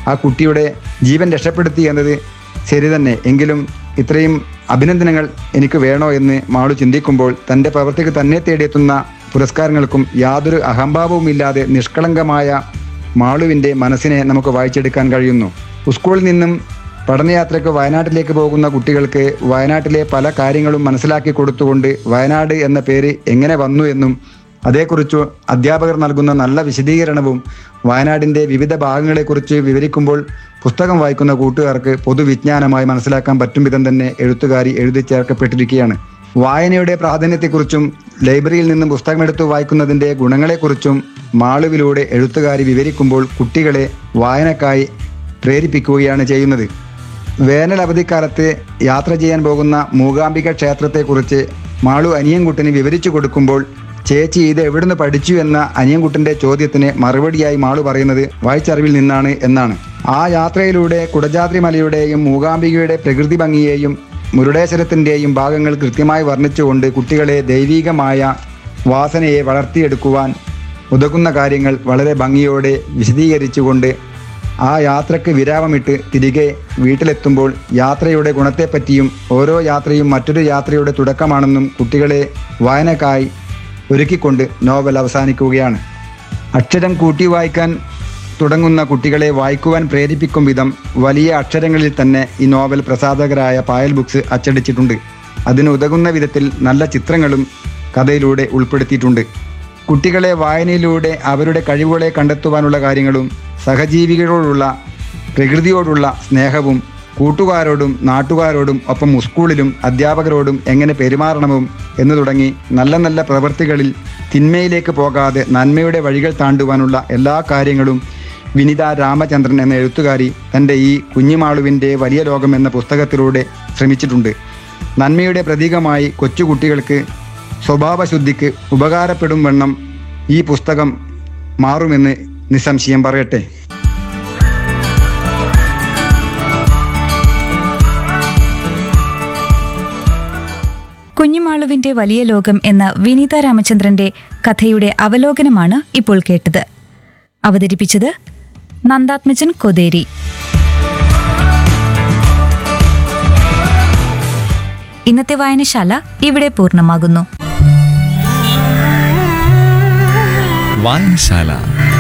ആ കുട്ടിയുടെ ജീവൻ രക്ഷപ്പെടുത്തി എന്നത് ശരി തന്നെ എങ്കിലും ഇത്രയും അഭിനന്ദനങ്ങൾ എനിക്ക് വേണോ എന്ന് മാളു ചിന്തിക്കുമ്പോൾ തൻ്റെ പ്രവൃത്തിക്ക് തന്നെ തേടിയെത്തുന്ന പുരസ്കാരങ്ങൾക്കും യാതൊരു അഹംഭാവവുമില്ലാതെ നിഷ്കളങ്കമായ മാളുവിൻ്റെ മനസ്സിനെ നമുക്ക് വായിച്ചെടുക്കാൻ കഴിയുന്നു സ്കൂളിൽ നിന്നും പഠനയാത്രയ്ക്ക് വയനാട്ടിലേക്ക് പോകുന്ന കുട്ടികൾക്ക് വയനാട്ടിലെ പല കാര്യങ്ങളും മനസ്സിലാക്കി കൊടുത്തുകൊണ്ട് വയനാട് എന്ന പേര് എങ്ങനെ വന്നു എന്നും അതേക്കുറിച്ച് അധ്യാപകർ നൽകുന്ന നല്ല വിശദീകരണവും വയനാടിൻ്റെ വിവിധ ഭാഗങ്ങളെക്കുറിച്ച് വിവരിക്കുമ്പോൾ പുസ്തകം വായിക്കുന്ന കൂട്ടുകാർക്ക് പൊതുവിജ്ഞാനമായി മനസ്സിലാക്കാൻ പറ്റും വിധം തന്നെ എഴുത്തുകാരി എഴുതി ചേർക്കപ്പെട്ടിരിക്കുകയാണ് വായനയുടെ പ്രാധാന്യത്തെക്കുറിച്ചും ലൈബ്രറിയിൽ നിന്നും പുസ്തകമെടുത്ത് വായിക്കുന്നതിൻ്റെ ഗുണങ്ങളെക്കുറിച്ചും മാളുവിലൂടെ എഴുത്തുകാരി വിവരിക്കുമ്പോൾ കുട്ടികളെ വായനക്കായി പ്രേരിപ്പിക്കുകയാണ് ചെയ്യുന്നത് വേനൽ അവധിക്കാലത്ത് യാത്ര ചെയ്യാൻ പോകുന്ന മൂകാംബിക ക്ഷേത്രത്തെക്കുറിച്ച് മാളു അനിയൻകുട്ടന് വിവരിച്ചു കൊടുക്കുമ്പോൾ ചേച്ചി ഇത് എവിടുന്ന് പഠിച്ചു എന്ന അനിയൻകുട്ടൻ്റെ ചോദ്യത്തിന് മറുപടിയായി മാളു പറയുന്നത് വായിച്ചറിവിൽ നിന്നാണ് എന്നാണ് ആ യാത്രയിലൂടെ കുടജാദ്രി മലയുടെയും മൂകാംബികയുടെ പ്രകൃതി ഭംഗിയെയും മുരുടേശ്വരത്തിൻ്റെയും ഭാഗങ്ങൾ കൃത്യമായി വർണ്ണിച്ചുകൊണ്ട് കുട്ടികളെ ദൈവീകമായ വാസനയെ വളർത്തിയെടുക്കുവാൻ ഉതകുന്ന കാര്യങ്ങൾ വളരെ ഭംഗിയോടെ വിശദീകരിച്ചുകൊണ്ട് ആ യാത്രയ്ക്ക് വിരാമമിട്ട് തിരികെ വീട്ടിലെത്തുമ്പോൾ യാത്രയുടെ ഗുണത്തെപ്പറ്റിയും ഓരോ യാത്രയും മറ്റൊരു യാത്രയുടെ തുടക്കമാണെന്നും കുട്ടികളെ വായനക്കായി ഒരുക്കിക്കൊണ്ട് നോവൽ അവസാനിക്കുകയാണ് അക്ഷരം കൂട്ടി വായിക്കാൻ തുടങ്ങുന്ന കുട്ടികളെ വായിക്കുവാൻ പ്രേരിപ്പിക്കും വിധം വലിയ അക്ഷരങ്ങളിൽ തന്നെ ഈ നോവൽ പ്രസാധകരായ പായൽ ബുക്സ് അച്ചടിച്ചിട്ടുണ്ട് അതിന് ഉതകുന്ന വിധത്തിൽ നല്ല ചിത്രങ്ങളും കഥയിലൂടെ ഉൾപ്പെടുത്തിയിട്ടുണ്ട് കുട്ടികളെ വായനയിലൂടെ അവരുടെ കഴിവുകളെ കണ്ടെത്തുവാനുള്ള കാര്യങ്ങളും സഹജീവികളോടുള്ള പ്രകൃതിയോടുള്ള സ്നേഹവും കൂട്ടുകാരോടും നാട്ടുകാരോടും ഒപ്പം സ്കൂളിലും അധ്യാപകരോടും എങ്ങനെ പെരുമാറണവും എന്നു തുടങ്ങി നല്ല നല്ല പ്രവൃത്തികളിൽ തിന്മയിലേക്ക് പോകാതെ നന്മയുടെ വഴികൾ താണ്ടുവാനുള്ള എല്ലാ കാര്യങ്ങളും വിനിത രാമചന്ദ്രൻ എന്ന എഴുത്തുകാരി തൻ്റെ ഈ കുഞ്ഞിമാളുവിൻ്റെ വലിയ ലോകം എന്ന പുസ്തകത്തിലൂടെ ശ്രമിച്ചിട്ടുണ്ട് നന്മയുടെ പ്രതീകമായി കൊച്ചുകുട്ടികൾക്ക് സ്വഭാവശുദ്ധിക്ക് ഉപകാരപ്പെടും വണ്ണം ഈ പുസ്തകം മാറുമെന്ന് നിസ്സംശയം പറയട്ടെ കുഞ്ഞുമാളുവിന്റെ വലിയ ലോകം എന്ന വിനീത രാമചന്ദ്രന്റെ കഥയുടെ അവലോകനമാണ് ഇപ്പോൾ കേട്ടത് അവതരിപ്പിച്ചത് നന്ദാത്മജൻ കൊതേരി ഇന്നത്തെ വായനശാല ഇവിടെ പൂർണ്ണമാകുന്നു വായനശാല